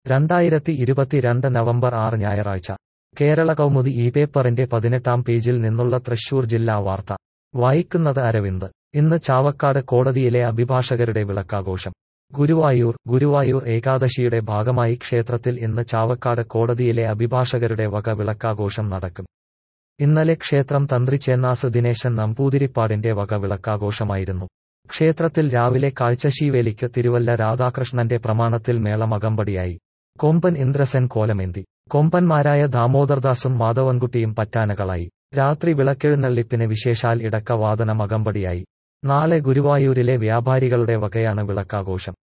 രണ്ടായിരത്തി ഇരുപത്തിരണ്ട് നവംബർ ആറ് ഞായറാഴ്ച കേരള കൗമുദി ഈ പേപ്പറിന്റെ പതിനെട്ടാം പേജിൽ നിന്നുള്ള തൃശൂർ ജില്ലാ വാർത്ത വായിക്കുന്നത് അരവിന്ദ് ഇന്ന് ചാവക്കാട് കോടതിയിലെ അഭിഭാഷകരുടെ വിളക്കാഘോഷം ഗുരുവായൂർ ഗുരുവായൂർ ഏകാദശിയുടെ ഭാഗമായി ക്ഷേത്രത്തിൽ ഇന്ന് ചാവക്കാട് കോടതിയിലെ അഭിഭാഷകരുടെ വക വിളക്കാഘോഷം നടക്കും ഇന്നലെ ക്ഷേത്രം തന്ത്രി ചേന്നാസ് ദിനേശൻ നമ്പൂതിരിപ്പാടിന്റെ വക വിളക്കാഘോഷമായിരുന്നു ക്ഷേത്രത്തിൽ രാവിലെ കാഴ്ചശീവേലിക്ക് തിരുവല്ല രാധാകൃഷ്ണന്റെ പ്രമാണത്തിൽ മേളമകമ്പടിയായി കൊമ്പൻ ഇന്ദ്രസൻ കോലമേന്തി കൊമ്പന്മാരായ ദാമോദർദാസും മാധവൻകുട്ടിയും പറ്റാനകളായി രാത്രി വിളക്കെഴുന്നള്ളിപ്പിന് വിശേഷാൽ ഇടക്ക വാദനം അകമ്പടിയായി നാളെ ഗുരുവായൂരിലെ വ്യാപാരികളുടെ വകയാണ് വിളക്കാഘോഷം